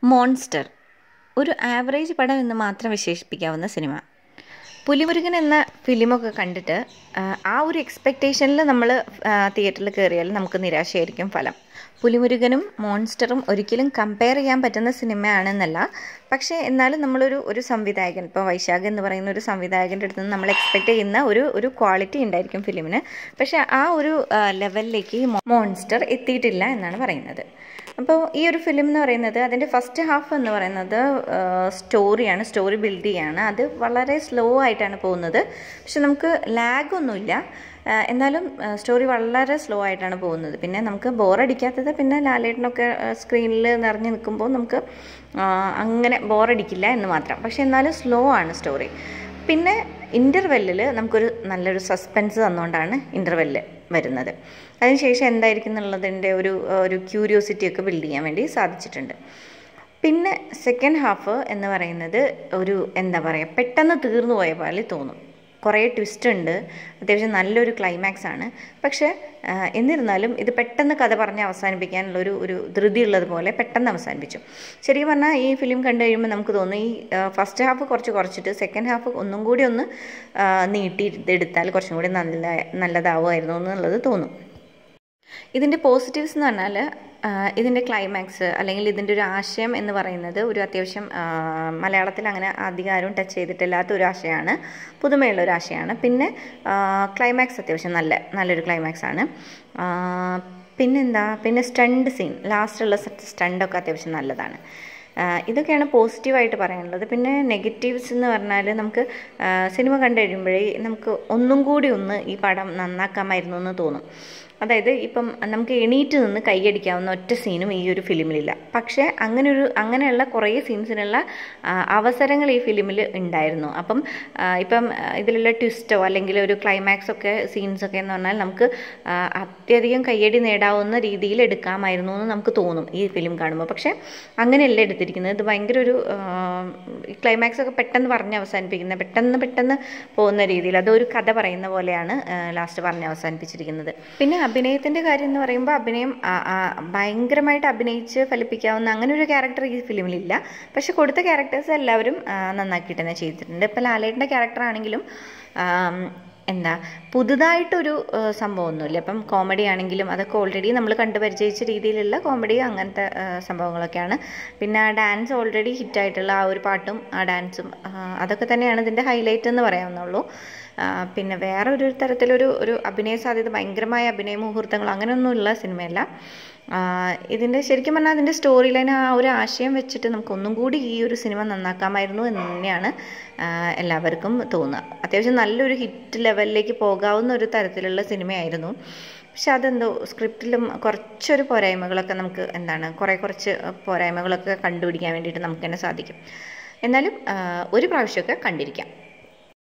monster ഒരു average പടം എന്ന് മാത്രം വിശേഷിപ്പിക്കാവുന്ന സിനിമ പുലിമുരുകൻ എന്ന ഫിലിമൊക്കെ കണ്ടിട്ട് ആ, ആ ഒരു എക്സ്പെക്റ്റേഷനിൽ നമ്മൾ തിയേറ്ററിൽ കയറിയാൽ നമുക്ക് നിരാശയായിരിക്കും ഫലം പുലിമുരുകനും മോൺസ്റ്ററും ഒരിക്കലും കമ്പയർ ചെയ്യാൻ പറ്റുന്ന സിനിമയാണെന്നല്ല പക്ഷേ എന്നാലും നമ്മളൊരു ഒരു സംവിധായകൻ ഇപ്പോൾ വൈശാഖ് എന്ന് പറയുന്ന ഒരു സംവിധായകൻ്റെ അടുത്ത് നിന്ന് നമ്മൾ എക്സ്പെക്റ്റ് ചെയ്യുന്ന ഒരു ഒരു ക്വാളിറ്റി ഉണ്ടായിരിക്കും ഫിലിമിന് പക്ഷേ ആ ഒരു ആ, ലെവലിലേക്ക് മോൺസ്റ്റർ എത്തിയിട്ടില്ല എന്നാണ് പറയുന്നത് അപ്പോൾ ഈ ഒരു ഫിലിം എന്ന് പറയുന്നത് അതിൻ്റെ ഫസ്റ്റ് ഹാഫ് എന്ന് പറയുന്നത് സ്റ്റോറിയാണ് സ്റ്റോറി ബിൽഡ് ചെയ്യാണ് അത് വളരെ സ്ലോ ആയിട്ടാണ് പോകുന്നത് പക്ഷെ നമുക്ക് ലാഗ് ഒന്നുമില്ല ആ, എന്നാലും സ്റ്റോറി വളരെ സ്ലോ ആയിട്ടാണ് പോകുന്നത് പിന്നെ നമുക്ക് ബോറടിക്കാത്തത് പിന്നെ ലാലേട്ടനൊക്കെ സ്ക്രീനിൽ നിറഞ്ഞു നിൽക്കുമ്പോൾ നമുക്ക് ആ, അങ്ങനെ ബോറടിക്കില്ല എന്ന് മാത്രം പക്ഷെ എന്നാലും സ്ലോ ആണ് സ്റ്റോറി പിന്നെ ഇൻ്റർവെല്ലിൽ നമുക്കൊരു നല്ലൊരു സസ്പെൻസ് തന്നുകൊണ്ടാണ് ഇൻ്റർവെല്ല് വരുന്നത് അതിനുശേഷം എന്തായിരിക്കും എന്നുള്ളതിൻ്റെ ഒരു ഒരു ക്യൂരിയോസിറ്റി ഒക്കെ ബിൽഡ് ചെയ്യാൻ വേണ്ടി സാധിച്ചിട്ടുണ്ട് പിന്നെ സെക്കൻഡ് ഹാഫ് എന്ന് പറയുന്നത് ഒരു എന്താ പറയുക പെട്ടെന്ന് തീർന്നു പോയ പോലെ തോന്നും കുറേ ട്വിസ്റ്റ് ഉണ്ട് അത്യാവശ്യം നല്ലൊരു ക്ലൈമാക്സ് ആണ് പക്ഷേ ആ, എന്നിരുന്നാലും ഇത് പെട്ടെന്ന് കഥ പറഞ്ഞ് അവസാനിപ്പിക്കാനുള്ള ഒരു ഒരു ധൃതി ഉള്ളതുപോലെ പെട്ടെന്ന് അവസാനിപ്പിച്ചു ശരിക്കും പറഞ്ഞാൽ ഈ ഫിലിം കണ്ടു കഴിയുമ്പോൾ നമുക്ക് തോന്നും ഈ ഫസ്റ്റ് ഹാഫ് കുറച്ച് കുറച്ചിട്ട് സെക്കൻഡ് ഹാഫ് ഒന്നും കൂടി ഒന്ന് ആ, നീട്ടി എടുത്താൽ കുറച്ചും കൂടി നല്ല നല്ലതാവുമായിരുന്നു എന്നുള്ളത് തോന്നും ഇതിൻ്റെ പോസിറ്റീവ്സ് എന്ന് പറഞ്ഞാൽ ആ, ഇതിൻ്റെ ക്ലൈമാക്സ് അല്ലെങ്കിൽ ഇതിൻ്റെ ഒരു ആശയം എന്ന് പറയുന്നത് ഒരു അത്യാവശ്യം ആ, മലയാളത്തിൽ അങ്ങനെ അധികം ആരും ടച്ച് ചെയ്തിട്ടില്ലാത്ത ഒരു ആശയമാണ് പുതുമയുള്ള ഒരു ആശയമാണ് പിന്നെ ക്ലൈമാക്സ് അത്യാവശ്യം നല്ല നല്ലൊരു ക്ലൈമാക്സ് ആണ് ആ, പിന്നെന്താ പിന്നെ സ്റ്റണ്ട് സീൻ ലാസ്റ്റുള്ള സ്റ്റണ്ടൊക്കെ അത്യാവശ്യം നല്ലതാണ് ആ, ഇതൊക്കെയാണ് പോസിറ്റീവായിട്ട് പറയാനുള്ളത് പിന്നെ നെഗറ്റീവ്സ് എന്ന് പറഞ്ഞാൽ നമുക്ക് ആ, സിനിമ കണ്ടു കഴിയുമ്പോഴേ നമുക്ക് ഒന്നും കൂടി ഒന്ന് ഈ പടം നന്നാക്കാമായിരുന്നു എന്ന് തോന്നും അതായത് ഇപ്പം നമുക്ക് എണീറ്റ് നിന്ന് കൈയടിക്കാവുന്ന ഒറ്റ സീനും ഈ ഒരു ഫിലിമിലില്ല പക്ഷേ അങ്ങനെ ഒരു അങ്ങനെയുള്ള കുറേ സീൻസിനുള്ള ആ, അവസരങ്ങൾ ഈ ഫിലിമിൽ ഉണ്ടായിരുന്നു അപ്പം ആ, ഇപ്പം ആ, ഇതിലുള്ള ട്വിസ്റ്റോ അല്ലെങ്കിൽ ഒരു ക്ലൈമാക്സ് ഒക്കെ സീൻസ് ഒക്കെ എന്ന് പറഞ്ഞാൽ നമുക്ക് ആ, അത്യധികം കയ്യടി നേടാവുന്ന രീതിയിൽ എടുക്കാമായിരുന്നു എന്ന് നമുക്ക് തോന്നും ഈ ഫിലിം കാണുമ്പോൾ പക്ഷേ അങ്ങനെയല്ല എടുത്തിരിക്കുന്നത് ഇത് ഭയങ്കര ഒരു ക്ലൈമാക്സ് ഒക്കെ പെട്ടെന്ന് പറഞ്ഞ് അവസാനിപ്പിക്കുന്ന പെട്ടെന്ന് പെട്ടെന്ന് പോകുന്ന രീതിയിൽ അതൊരു കഥ പറയുന്ന പോലെയാണ് ലാസ്റ്റ് പറഞ്ഞ് അവസാനിപ്പിച്ചിരിക്കുന്നത് പിന്നെ അഭിനയത്തിൻ്റെ കാര്യം എന്ന് പറയുമ്പോൾ അഭിനയം ആ, ആ, ഭയങ്കരമായിട്ട് അഭിനയിച്ച് ഫലിപ്പിക്കാവുന്ന അങ്ങനെ ഒരു ക്യാരക്ടർ ഈ ഫിലിമിലില്ല പക്ഷെ കൊടുത്ത ക്യാരക്ടേഴ്സ് എല്ലാവരും ആ, നന്നാക്കിയിട്ട് തന്നെ ചെയ്തിട്ടുണ്ട് ഇപ്പോൾ ലാലേട്ടൻ്റെ ക്യാരക്ടർ ആണെങ്കിലും ആം, എന്താ പുതുതായിട്ടൊരു ആ, സംഭവമൊന്നുമില്ല ഇപ്പം കോമഡി ആണെങ്കിലും അതൊക്കെ ഓൾറെഡി നമ്മൾ കണ്ടു പരിചയിച്ച രീതിയിലുള്ള കോമഡി അങ്ങനത്തെ ആ, സംഭവങ്ങളൊക്കെയാണ് പിന്നെ ആ ഡാൻസ് ഓൾറെഡി ഹിറ്റായിട്ടുള്ള ആ ഒരു പാട്ടും ആ ഡാൻസും ആ, അതൊക്കെ തന്നെയാണ് ഇതിൻ്റെ ഹൈലൈറ്റ് എന്ന് പറയാവുന്നുള്ളൂ ആ, പിന്നെ വേറെ ഒരു തരത്തിലൊരു ഒരു അഭിനയ സാധ്യത ഭയങ്കരമായ അഭിനയ മുഹൂർത്തങ്ങൾ അങ്ങനെയൊന്നുമുള്ള സിനിമയല്ല ആ, ഇതിൻ്റെ ശരിക്കും പറഞ്ഞാൽ അതിൻ്റെ സ്റ്റോറി ലൈൻ ആ ഒരു ആശയം വെച്ചിട്ട് നമുക്ക് ഒന്നും കൂടി ഈ ഒരു സിനിമ നന്നാക്കാമായിരുന്നു എന്ന് തന്നെയാണ് ആ, എല്ലാവർക്കും തോന്നുക അത്യാവശ്യം നല്ലൊരു ഹിറ്റ് ലെവലിലേക്ക് പോകാവുന്ന ഒരു തരത്തിലുള്ള സിനിമയായിരുന്നു പക്ഷെ അതെന്തോ സ്ക്രിപ്റ്റിലും കുറച്ചൊരു പോരായ്മകളൊക്കെ നമുക്ക് എന്താണ് കുറേ കുറച്ച് പോരായ്മകളൊക്കെ കണ്ടുപിടിക്കാൻ വേണ്ടിയിട്ട് നമുക്ക് തന്നെ സാധിക്കും എന്നാലും ആ, ഒരു പ്രാവശ്യമൊക്കെ കണ്ടിരിക്കാം